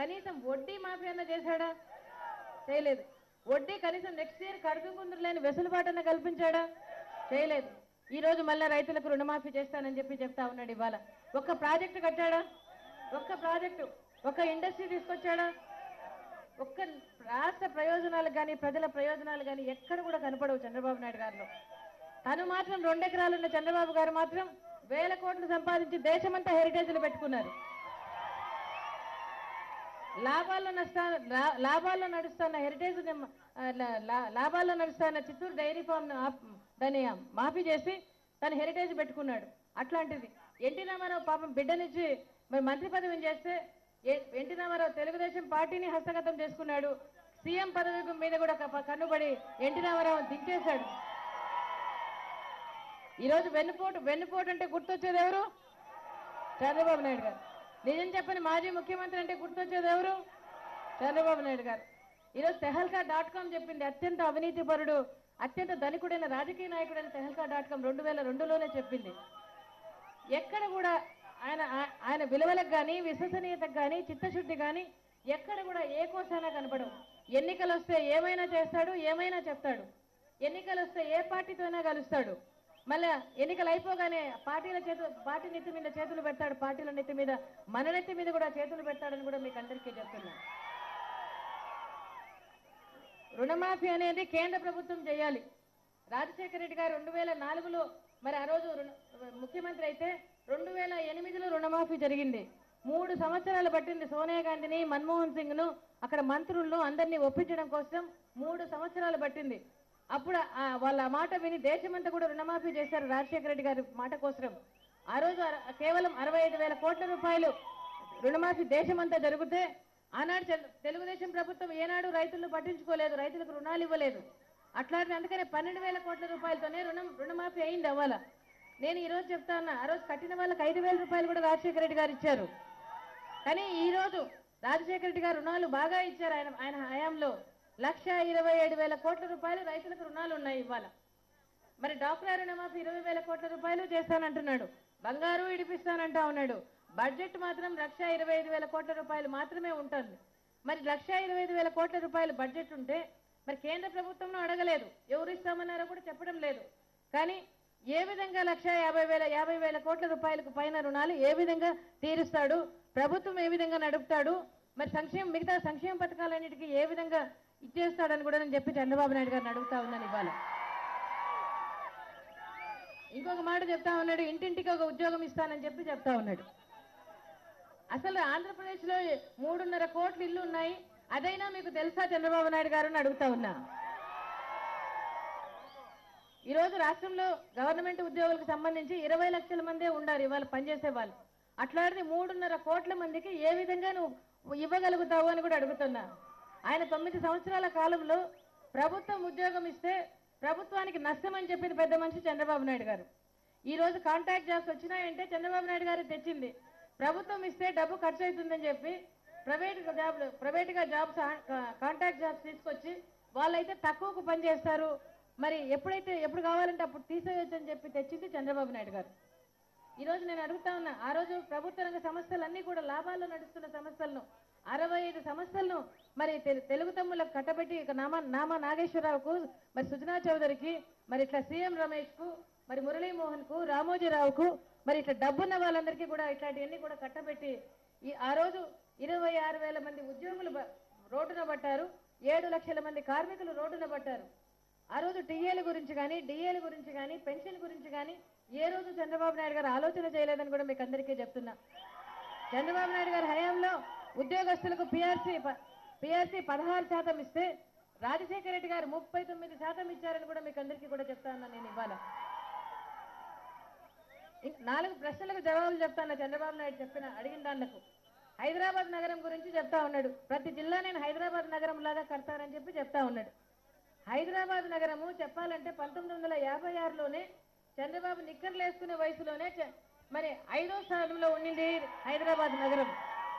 కనీసం వడ్డీ మాఫీ అన్న చేశాడా చేయలేదు వడ్డీ కనీసం నెక్స్ట్ ఇయర్ కడుపుకుందరు లేని వెసులుబాటన్న కల్పించాడా చేయలేదు ఈ రోజు మళ్ళా రైతులకు రుణమాఫీ చేస్తానని చెప్పి చెప్తా ఉన్నాడు ఇవాళ ఒక్క ప్రాజెక్టు కట్టాడా ఒక్క ప్రాజెక్టు ఒక్క ఇండస్ట్రీ తీసుకొచ్చాడా ఒక్క రాష్ట్ర ప్రయోజనాలు కానీ ప్రజల ప్రయోజనాలు కానీ ఎక్కడ కూడా కనపడవు చంద్రబాబు నాయుడు గారిలో తను మాత్రం రెండెకరాలున్న చంద్రబాబు గారు మాత్రం వేల కోట్లు సంపాదించి దేశమంతా హెరిటేజ్లు పెట్టుకున్నారు లాభాల్లో నష్టా లా- లాభాల్లో నడుస్తున్న హెరిటేజ్ నిమ్మ- ఆ, లా- లా- లాభాల్లో నడుస్తున్న చిత్తూరు డైరీ ఫామ్ దాన్ని మాఫీ చేసి తను హెరిటేజ్ పెట్టుకున్నాడు అట్లాంటిది ఎన్టీ రామారావు పాపం బిడ్డనిచ్చి మరి మంత్రి పదవిని చేస్తే ఏ- ఎన్టీ రామారావు తెలుగుదేశం పార్టీని హస్తగతం చేసుకున్నాడు సీఎం పదవి మీద కూడా క- కన్నుబడి ఎన్టీ రామారావు దించేశాడు ఈరోజు వెన్నుపోటు వెన్నుపోటు అంటే గుర్తొచ్చేది ఎవరు చంద్రబాబు నాయుడు గారు నిజం చెప్పని మాజీ ముఖ్యమంత్రి అంటే గుర్తొచ్చేది ఎవరు చంద్రబాబు నాయుడు గారు ఈరోజు తెహల్కా డాట్ కామ్ చెప్పింది అత్యంత అవినీతి పరుడు అత్యంత ధనికుడైన రాజకీయ నాయకుడైన తెహల్కా డాట్ కామ్ రెండు వేల రెండులోనే చెప్పింది ఎక్కడ కూడా ఆయన ఆ- ఆయన విలువలకు కానీ విశ్వసనీయతకు కానీ చిత్తశుద్ధి కానీ ఎక్కడ కూడా ఏ కోసానా కనపడవు ఎన్నికలు వస్తే ఏమైనా చేస్తాడు ఏమైనా చెప్తాడు ఎన్నికలు వస్తే ఏ పార్టీతో అయినా కలుస్తాడు మళ్ళా ఎన్నికలు అయిపోగానే పార్టీల చేతులు పార్టీ నెత్తి మీద చేతులు పెడతాడు పార్టీల నెత్తి మీద మన నెత్తి మీద కూడా చేతులు పెడతాడని కూడా మీకు అందరికీ చెప్తున్నా రుణమాఫీ అనేది కేంద్ర ప్రభుత్వం చేయాలి రాజశేఖర రెడ్డి గారు రెండు వేల నాలుగులో మరి ఆ రోజు రుణ- ముఖ్యమంత్రి అయితే రెండు వేల ఎనిమిదిలో రుణమాఫీ జరిగింది మూడు సంవత్సరాలు పట్టింది సోనియా గాంధీని మన్మోహన్ సింగ్ ను అక్కడ మంత్రులను అందరినీ ఒప్పించడం కోసం మూడు సంవత్సరాలు పట్టింది అప్పుడు ఆ వాళ్ళ మాట విని దేశమంతా కూడా రుణమాఫీ చేశారు రాజశేఖర రెడ్డి గారి మాట కోసం ఆ రోజు అర- కేవలం అరవై ఐదు వేల కోట్ల రూపాయలు రుణమాఫీ దేశమంతా జరిగితే ఆనాడు తెలు- తెలుగుదేశం ప్రభుత్వం ఏనాడు రైతులను పట్టించుకోలేదు రైతులకు రుణాలు ఇవ్వలేదు అట్లాంటి అందుకనే పన్నెండు వేల కోట్ల రూపాయలతోనే రుణం రుణమాఫీ అయింది అవ్వాల నేను ఈ రోజు చెప్తా ఉన్నా ఆ రోజు కట్టిన వాళ్ళకి ఐదు వేల రూపాయలు కూడా రాజశేఖర రెడ్డి గారు ఇచ్చారు కానీ ఈ రోజు రాజశేఖర రెడ్డి గారు రుణాలు బాగా ఇచ్చారు ఆయన ఆయన హయాంలో లక్ష ఇరవై ఏడు వేల కోట్ల రూపాయలు రైతులకు రుణాలు ఉన్నాయి ఇవాళ మరి డాక్టర్ రుణమాఫీ ఇరవై వేల కోట్ల రూపాయలు చేస్తానంటున్నాడు బంగారు ఇడిపిస్తానంటా ఉన్నాడు బడ్జెట్ మాత్రం లక్ష ఇరవై ఐదు వేల కోట్ల రూపాయలు మాత్రమే ఉంటుంది మరి లక్ష ఇరవై ఐదు వేల కోట్ల రూపాయలు బడ్జెట్ ఉంటే మరి కేంద్ర ప్రభుత్వంలో అడగలేదు ఎవరు ఇస్తామన్నారో కూడా చెప్పడం లేదు కానీ ఏ విధంగా లక్ష యాభై వేల యాభై వేల కోట్ల రూపాయలకు పైన రుణాలు ఏ విధంగా తీరుస్తాడు ప్రభుత్వం ఏ విధంగా నడుపుతాడు మరి సంక్షేమ మిగతా సంక్షేమ పథకాలన్నిటికీ ఏ విధంగా ఇచ్చేస్తాడని కూడా నేను చెప్పి చంద్రబాబు నాయుడు గారిని అడుగుతా ఉన్నాను ఇవాళ ఇంకొక మాట చెప్తా ఉన్నాడు ఇంటింటికి ఒక ఉద్యోగం ఇస్తానని చెప్పి చెప్తా ఉన్నాడు అసలు ఆంధ్రప్రదేశ్ లో మూడున్నర కోట్ల ఇల్లు ఉన్నాయి అదైనా మీకు తెలుసా చంద్రబాబు నాయుడు గారు అని అడుగుతా ఉన్నా ఈ రోజు రాష్ట్రంలో గవర్నమెంట్ ఉద్యోగులకు సంబంధించి ఇరవై లక్షల మందే ఉండారు ఇవాళ పనిచేసే వాళ్ళు అట్లాంటిది మూడున్నర కోట్ల మందికి ఏ విధంగా నువ్వు ఇవ్వగలుగుతావు అని కూడా అడుగుతున్నా ఆయన తొమ్మిది సంవత్సరాల కాలంలో ప్రభుత్వం ఉద్యోగం ఇస్తే ప్రభుత్వానికి నష్టం అని చెప్పింది పెద్ద మనిషి చంద్రబాబు నాయుడు గారు ఈ రోజు కాంట్రాక్ట్ జాబ్స్ వచ్చినాయంటే చంద్రబాబు నాయుడు గారు తెచ్చింది ప్రభుత్వం ఇస్తే డబ్బు ఖర్చు అవుతుందని చెప్పి ప్రైవేట్ జాబ్లు ప్రైవేట్గా జాబ్స్ కాంట్రాక్ట్ జాబ్స్ తీసుకొచ్చి వాళ్ళైతే తక్కువకు పని చేస్తారు మరి ఎప్పుడైతే ఎప్పుడు కావాలంటే అప్పుడు తీసేయొచ్చు అని చెప్పి తెచ్చింది చంద్రబాబు నాయుడు గారు ఈ రోజు నేను అడుగుతా ఉన్నా ఆ రోజు ప్రభుత్వ రంగ సంస్థలన్నీ కూడా లాభాల్లో నడుస్తున్న సంస్థలను అరవై ఐదు సంస్థలను మరి తెలు- తెలుగు తమ్ములకు కట్టబెట్టి ఇక నామా నామా నాగేశ్వరరావుకు మరి సుజనా చౌదరికి మరి ఇట్లా సీఎం రమేష్ కు మరి మురళీమోహన్ కు రామోజీరావుకు మరి ఇట్లా డబ్బున్న వాళ్ళందరికీ కూడా ఇట్లాంటివన్నీ కూడా కట్టబెట్టి ఈ ఆ రోజు ఇరవై ఆరు వేల మంది ఉద్యోగులు బ- రోడ్డున పట్టారు ఏడు లక్షల మంది కార్మికులు రోడ్డున పట్టారు ఆ రోజు టీఏల గురించి కానీ డిఏల గురించి కానీ పెన్షన్ గురించి కానీ ఏ రోజు చంద్రబాబు నాయుడు గారు ఆలోచన చేయలేదని కూడా మీకు అందరికీ చెప్తున్నా చంద్రబాబు నాయుడు గారి హయాంలో ఉద్యోగస్తులకు పిఆర్సీ పిఆర్సీ పదహారు శాతం ఇస్తే రాజశేఖర రెడ్డి గారు ముప్పై తొమ్మిది శాతం ఇచ్చారని కూడా మీకు అందరికీ కూడా చెప్తా ఉన్నాను నేను ఇవాళ ఇంక నాలుగు ప్రశ్నలకు జవాబులు చెప్తాను చంద్రబాబు నాయుడు చెప్పిన అడిగిన దాంట్లకు హైదరాబాద్ నగరం గురించి చెప్తా ఉన్నాడు ప్రతి జిల్లా నేను హైదరాబాద్ నగరం లాగా కడతానని చెప్పి చెప్తా ఉన్నాడు హైదరాబాద్ నగరము చెప్పాలంటే పంతొమ్మిది వందల యాభై ఆరులోనే చంద్రబాబు నిక్కర్లు వేసుకునే వయసులోనే చ- మరి ఐదో స్థానంలో ఉండింది హైదరాబాద్ నగరం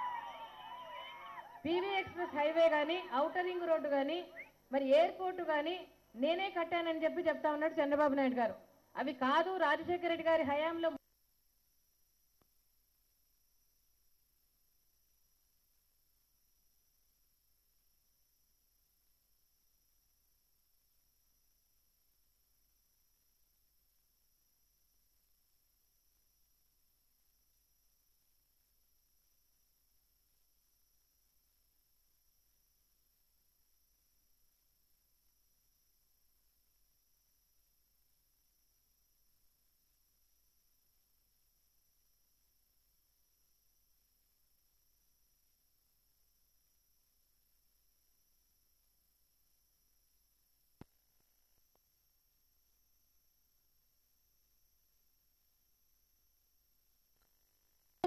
పీవీ ఎక్స్ప్రెస్ హైవే కానీ ఔటర్ రింగ్ రోడ్డు కానీ మరి ఎయిర్పోర్ట్ కానీ నేనే కట్టానని చెప్పి చెప్తా ఉన్నాడు చంద్రబాబు నాయుడు గారు అవి కాదు రాజశేఖర రెడ్డి గారి హయాంలో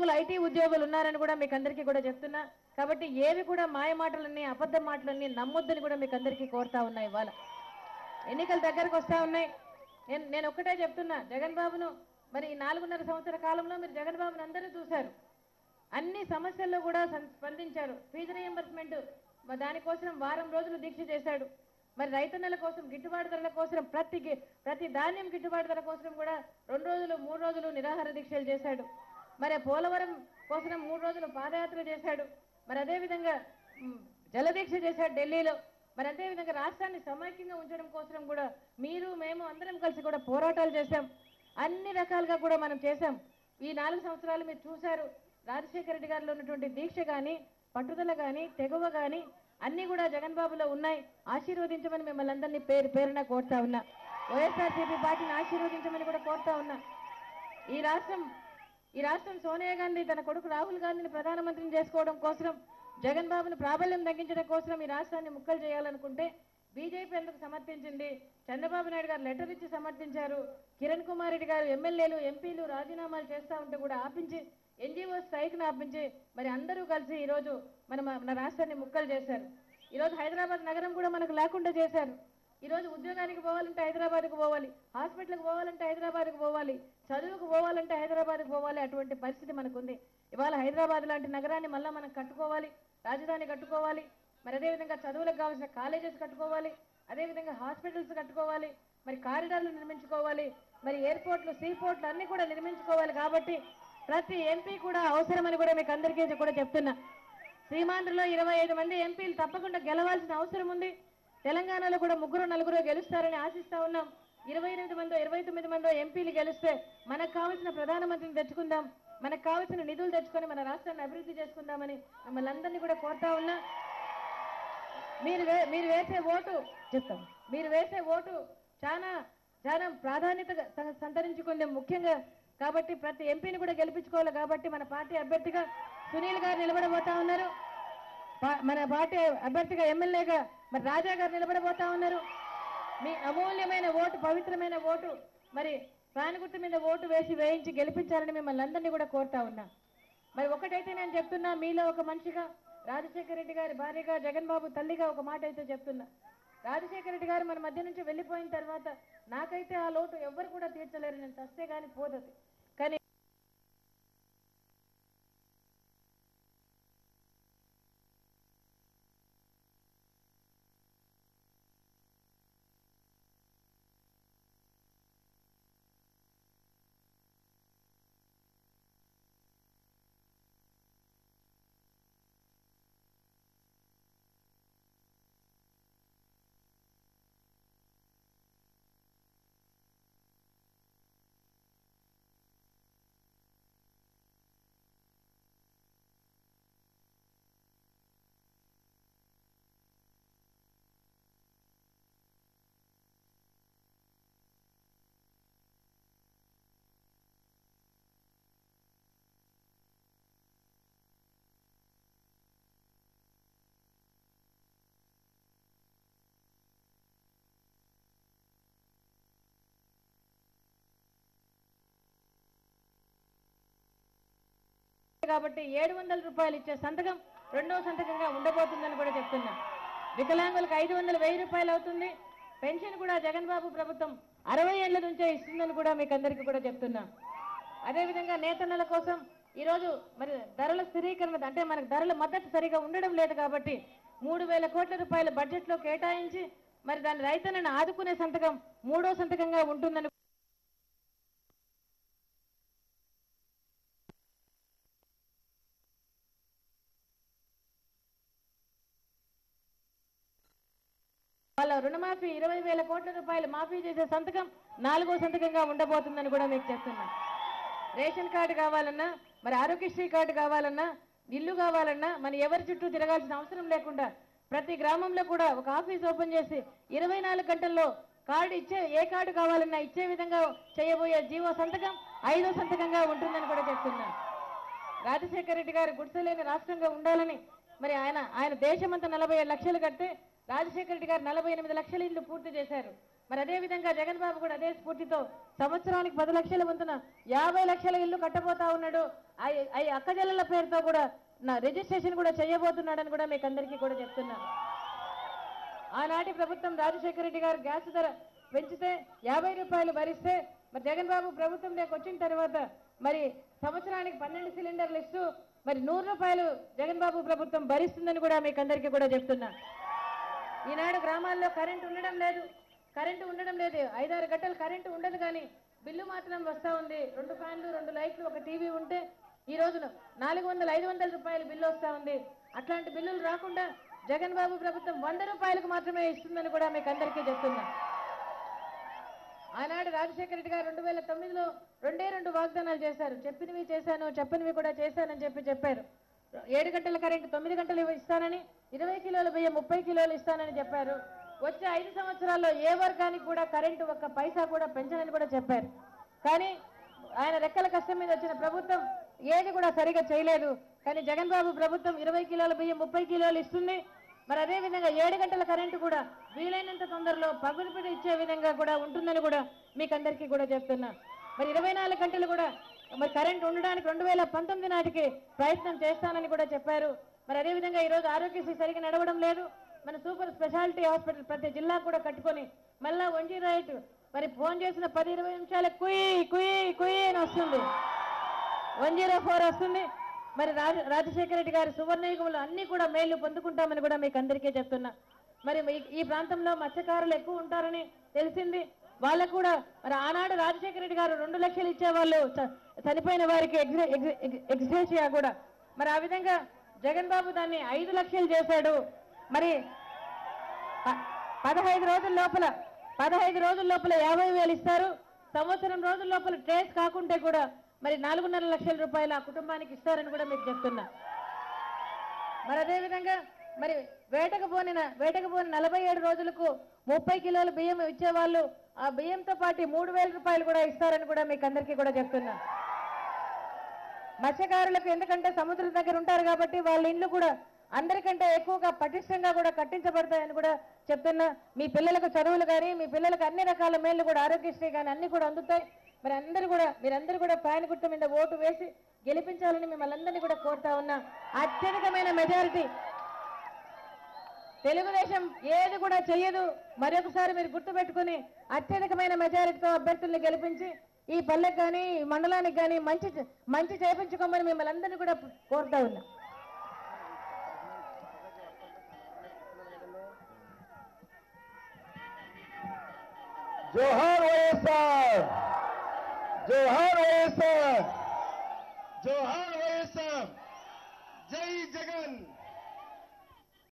ఉద్యోగులు ఐటీ ఉద్యోగులు ఉన్నారని కూడా మీకు అందరికీ కూడా చెప్తున్నా కాబట్టి ఏవి కూడా మాయ మాటలన్నీ అబద్ధ మాటలన్నీ నమ్మొద్దని కూడా మీకు అందరికీ కోరుతా ఉన్నా ఇవాళ ఎన్నికలు దగ్గరకు వస్తా ఉన్నాయి నేను నేను ఒక్కటే చెప్తున్నా జగన్ బాబును మరి ఈ నాలుగున్నర సంవత్సర కాలంలో మీరు జగన్ బాబును అందరూ చూశారు అన్ని సమస్యల్లో కూడా సం- స్పందించారు ఫీజు రియంబర్స్మెంట్ దానికోసం వారం రోజులు దీక్ష చేశాడు మరి రైతన్నల కోసం గిట్టుబాటు ధరల కోసం ప్రతి గి- ప్రతి ధాన్యం గిట్టుబాటు ధర కోసం కూడా రెండు రోజులు మూడు రోజులు నిరాహార దీక్షలు చేశాడు మరి పోలవరం కోసం మూడు రోజులు పాదయాత్ర చేశాడు మరి అదేవిధంగా మ్, జలదీక్ష చేశాడు ఢిల్లీలో మరి అదేవిధంగా రాష్ట్రాన్ని సమైక్యంగా ఉంచడం కోసం కూడా మీరు మేము అందరం కలిసి కూడా పోరాటాలు చేశాం అన్ని రకాలుగా కూడా మనం చేశాం ఈ నాలుగు సంవత్సరాలు మీరు చూశారు రాజశేఖర రెడ్డి గారిలో ఉన్నటువంటి దీక్ష కానీ పట్టుదల కానీ తెగువ కానీ అన్నీ కూడా జగన్ బాబులో ఉన్నాయి ఆశీర్వదించమని మిమ్మల్ని అందరినీ పేరు పేరున కోరుతా ఉన్నా వైఎస్ఆర్సీపీ పార్టీని ఆశీర్వదించమని కూడా కోరుతా ఉన్నా ఈ రాష్ట్రం ఈ రాష్ట్రం సోనియా గాంధీ తన కొడుకు రాహుల్ గాంధీని ప్రధానమంత్రిని చేసుకోవడం కోసం జగన్ బాబును ప్రాబల్యం తగ్గించడం కోసం ఈ రాష్ట్రాన్ని ముక్కలు చేయాలనుకుంటే బీజేపీ ఎందుకు సమర్థించింది చంద్రబాబు నాయుడు గారు లెటర్ ఇచ్చి సమర్థించారు కిరణ్ కుమార్ రెడ్డి గారు ఎమ్మెల్యేలు ఎంపీలు రాజీనామాలు చేస్తా ఉంటే కూడా ఆపించి ఎన్జిఓ స్ట్రైక్ను ఆపించి మరి అందరూ కలిసి ఈరోజు మన మన రాష్ట్రాన్ని ముక్కలు చేశారు ఈరోజు హైదరాబాద్ నగరం కూడా మనకు లేకుండా చేశారు ఈరోజు ఉద్యోగానికి పోవాలంటే హైదరాబాద్కు పోవాలి హాస్పిటల్కి పోవాలంటే హైదరాబాద్కు పోవాలి చదువుకు పోవాలంటే హైదరాబాద్కు పోవాలి అటువంటి పరిస్థితి మనకుంది ఇవాళ హైదరాబాద్ లాంటి నగరాన్ని మళ్ళీ మనం కట్టుకోవాలి రాజధాని కట్టుకోవాలి మరి అదేవిధంగా చదువులకు కావాల్సిన కాలేజెస్ కట్టుకోవాలి అదేవిధంగా హాస్పిటల్స్ కట్టుకోవాలి మరి కారిడార్లు నిర్మించుకోవాలి మరి ఎయిర్పోర్ట్లు సీపోర్ట్లు అన్ని కూడా నిర్మించుకోవాలి కాబట్టి ప్రతి ఎంపీ కూడా అవసరమని కూడా మీకు అందరికీ కూడా చెప్తున్నా సీమాంధ్రలో ఇరవై ఐదు మంది ఎంపీలు తప్పకుండా గెలవాల్సిన అవసరం ఉంది తెలంగాణలో కూడా ముగ్గురు నలుగురు గెలుస్తారని ఆశిస్తా ఉన్నాం ఇరవై ఎనిమిది మందో ఇరవై తొమ్మిది మందో ఎంపీలు గెలిస్తే మనకు కావాల్సిన ప్రధానమంత్రిని తెచ్చుకుందాం మనకు కావాల్సిన నిధులు తెచ్చుకొని మన రాష్ట్రాన్ని అభివృద్ధి చేసుకుందామని మిమ్మల్ని అందరినీ కూడా కోరుతా ఉన్నా మీరు వే- మీరు వేసే ఓటు చెప్తాం మీరు వేసే ఓటు చాలా చాలా ప్రాధాన్యత స- సంతరించుకుంది ముఖ్యంగా కాబట్టి ప్రతి ఎంపీని కూడా గెలిపించుకోవాలి కాబట్టి మన పార్టీ అభ్యర్థిగా సునీల్ గారు నిలబడబోతా ఉన్నారు పా- మన పార్టీ అభ్యర్థిగా ఎమ్మెల్యేగా మరి రాజా గారు నిలబడబోతా ఉన్నారు మీ అమూల్యమైన ఓటు పవిత్రమైన ఓటు మరి ఫ్యాన్ గుర్తు మీద ఓటు వేసి వేయించి గెలిపించాలని మిమ్మల్ని అందరినీ కూడా కోరుతా ఉన్నా మరి ఒకటైతే నేను చెప్తున్నా మీలో ఒక మనిషిగా రాజశేఖర రెడ్డి గారి భార్యగా జగన్ బాబు తల్లిగా ఒక మాట అయితే చెప్తున్నా రాజశేఖర రెడ్డి గారు మన మధ్య నుంచి వెళ్ళిపోయిన తర్వాత నాకైతే ఆ లోటు ఎవ్వరు కూడా తీర్చలేరు నేను చస్తే కానీ పోదది కానీ కాబట్టి ఏడు వందల రూపాయలు ఇచ్చే సంతకం రెండో సంతకంగా ఉండబోతుందని కూడా చెప్తున్నా వికలాంగులకు ఐదు వందల వెయ్యి రూపాయలు అవుతుంది పెన్షన్ కూడా జగన్ బాబు ప్రభుత్వం అరవై ఏళ్ల నుంచే ఇస్తుందని కూడా మీకు అందరికీ కూడా చెప్తున్నా అదేవిధంగా నేతన్నల కోసం ఈరోజు మరి ధరల స్థిరీకరణ అంటే మనకు ధరల మద్దతు సరిగా ఉండడం లేదు కాబట్టి మూడు వేల కోట్ల రూపాయల బడ్జెట్లో కేటాయించి మరి దాని రైతన్నను ఆదుకునే సంతకం మూడో సంతకంగా ఉంటుందని వాళ్ళ రుణమాఫీ ఇరవై వేల కోట్ల రూపాయలు మాఫీ చేసే సంతకం నాలుగో సంతకంగా ఉండబోతుందని కూడా మీకు చెప్తున్నా రేషన్ కార్డు కావాలన్నా మరి ఆరోగ్యశ్రీ కార్డు కావాలన్నా ఇల్లు కావాలన్నా మన ఎవరి చుట్టూ తిరగాల్సిన అవసరం లేకుండా ప్రతి గ్రామంలో కూడా ఒక ఆఫీస్ ఓపెన్ చేసి ఇరవై నాలుగు గంటల్లో కార్డు ఇచ్చే ఏ కార్డు కావాలన్నా ఇచ్చే విధంగా చేయబోయే జీవో సంతకం ఐదో సంతకంగా ఉంటుందని కూడా చెప్తున్నా రాజశేఖర రెడ్డి గారు గుడిసెలేని రాష్ట్రంగా ఉండాలని మరి ఆయన ఆయన దేశమంతా నలభై ఏడు లక్షలు కడితే రాజశేఖర రెడ్డి గారు నలభై ఎనిమిది లక్షల ఇల్లు పూర్తి చేశారు మరి అదే విధంగా జగన్ బాబు కూడా అదే స్ఫూర్తితో సంవత్సరానికి పది లక్షల వంతున యాభై లక్షల ఇల్లు కట్టబోతా ఉన్నాడు అయి అయి అక్కజల్లల పేరుతో కూడా నా రిజిస్ట్రేషన్ కూడా చేయబోతున్నాడని కూడా మీకు అందరికీ కూడా చెప్తున్నాను ఆనాటి ప్రభుత్వం రాజశేఖర రెడ్డి గారు గ్యాస్ ధర పెంచితే యాభై రూపాయలు భరిస్తే మరి జగన్ బాబు ప్రభుత్వంలోకి వచ్చిన తర్వాత మరి సంవత్సరానికి పన్నెండు సిలిండర్లు ఇస్తూ మరి నూరు రూపాయలు జగన్ బాబు ప్రభుత్వం భరిస్తుందని కూడా మీకు అందరికీ కూడా చెప్తున్నా ఈనాడు గ్రామాల్లో కరెంటు ఉండడం లేదు కరెంటు ఉండడం లేదు ఐదారు గంటలు కరెంటు ఉండదు కానీ బిల్లు మాత్రం వస్తూ ఉంది రెండు ఫ్యాన్లు రెండు లైట్లు ఒక టీవీ ఉంటే ఈ రోజున నాలుగు వందల ఐదు వందల రూపాయల బిల్లు వస్తూ ఉంది అట్లాంటి బిల్లులు రాకుండా జగన్ బాబు ప్రభుత్వం వంద రూపాయలకు మాత్రమే ఇస్తుందని కూడా మీకు అందరికీ చెప్తున్నా ఆనాడు రాజశేఖర రెడ్డి గారు రెండు వేల తొమ్మిదిలో రెండే రెండు వాగ్దానాలు చేశారు చెప్పినవి చేశాను చెప్పనివి కూడా చేశానని చెప్పి చెప్పారు ఏడు గంటల కరెంటు తొమ్మిది గంటలు ఇస్తానని ఇరవై కిలోల బియ్యం ముప్పై కిలోలు ఇస్తానని చెప్పారు వచ్చే ఐదు సంవత్సరాల్లో ఏ వర్గానికి కూడా కరెంటు ఒక్క పైసా కూడా పెంచనని కూడా చెప్పారు కానీ ఆయన రెక్కల కష్టం మీద వచ్చిన ప్రభుత్వం ఏది కూడా సరిగా చేయలేదు కానీ జగన్ బాబు ప్రభుత్వం ఇరవై కిలోల బియ్యం ముప్పై కిలోలు ఇస్తుంది మరి అదే విధంగా ఏడు గంటల కరెంటు కూడా వీలైనంత తొందరలో పగులుపిడి ఇచ్చే విధంగా కూడా ఉంటుందని కూడా మీకు అందరికీ కూడా చెప్తున్నా మరి ఇరవై నాలుగు గంటలు కూడా మరి కరెంట్ ఉండడానికి రెండు వేల పంతొమ్మిది నాటికి ప్రయత్నం చేస్తానని కూడా చెప్పారు మరి అదే విధంగా ఈరోజు ఆరోగ్యశ్రీ సరిగా నడవడం లేదు మన సూపర్ స్పెషాలిటీ హాస్పిటల్ ప్రతి జిల్లా కూడా కట్టుకొని మళ్ళా వన్ జీరో ఎయిట్ మరి ఫోన్ చేసిన పది ఇరవై నిమిషాలకు కుయి కుయి కుయి అని వస్తుంది వన్ జీరో ఫోర్ వస్తుంది మరి రాజ రాజశేఖర రెడ్డి గారి సువర్ణయుగంలో అన్ని కూడా మేళ్లు పొందుకుంటామని కూడా మీకు అందరికీ చెప్తున్నా మరి మీ- ఈ ప్రాంతంలో మత్స్యకారులు ఎక్కువ ఉంటారని తెలిసింది వాళ్ళకు కూడా మరి ఆనాడు రాజశేఖర రెడ్డి గారు రెండు లక్షలు ఇచ్చేవాళ్ళు చ- చనిపోయిన వారికి ఎగ్జి- ఎగ్జి- ఎగ్- ఎగ్జిస్టేషియా కూడా మరి ఆ విధంగా జగన్ బాబు దాన్ని ఐదు లక్షలు చేశాడు మరి ప- పదహైదు రోజుల లోపల పదహైదు రోజుల లోపల యాభై వేలు ఇస్తారు సంవత్సరం రోజుల లోపల ట్రేస్ కాకుంటే కూడా మరి నాలుగున్నర లక్షల రూపాయలు ఆ కుటుంబానికి ఇస్తారని కూడా మీకు చెప్తున్నా మరి అదే విధంగా మరి వేటకు పోనిన వేటకు పోని నలభై ఏడు రోజులకు ముప్పై కిలోల బియ్యం ఇచ్చేవాళ్ళు ఆ బియ్యంతో పాటు మూడు వేల రూపాయలు కూడా ఇస్తారని కూడా మీకు అందరికీ కూడా చెప్తున్నా మత్స్యకారులకు ఎందుకంటే సముద్రం దగ్గర ఉంటారు కాబట్టి వాళ్ళ ఇండ్లు కూడా అందరికంటే ఎక్కువగా పటిష్టంగా కూడా కట్టించబడతాయని కూడా చెప్తున్నా మీ పిల్లలకు చదువులు కానీ మీ పిల్లలకు అన్ని రకాల మేళ్లు కూడా ఆరోగ్యశ్రీ కానీ అన్ని కూడా అందుతాయి మరి అందరూ కూడా మీరందరూ కూడా ఫ్యాన్ గుర్తు మీద ఓటు వేసి గెలిపించాలని మిమ్మల్ని అందరినీ కూడా కోరుతా ఉన్నా అత్యధికమైన మెజారిటీ తెలుగుదేశం ఏది కూడా చెయ్యదు మరొకసారి మీరు గుర్తుపెట్టుకుని అత్యధికమైన మెజారిటీతో అభ్యర్థుల్ని గెలిపించి ఈ పల్లెకి కానీ ఈ మండలానికి కానీ మంచి మంచి చేపించుకోమని మిమ్మల్ని అందరినీ కూడా కోరుతా ఉన్నా జోహార్ వైఎస్ఆర్ జోహార్ వైఎస్ఆర్ జోహార్ వైఎస్ఆర్ జై జగన్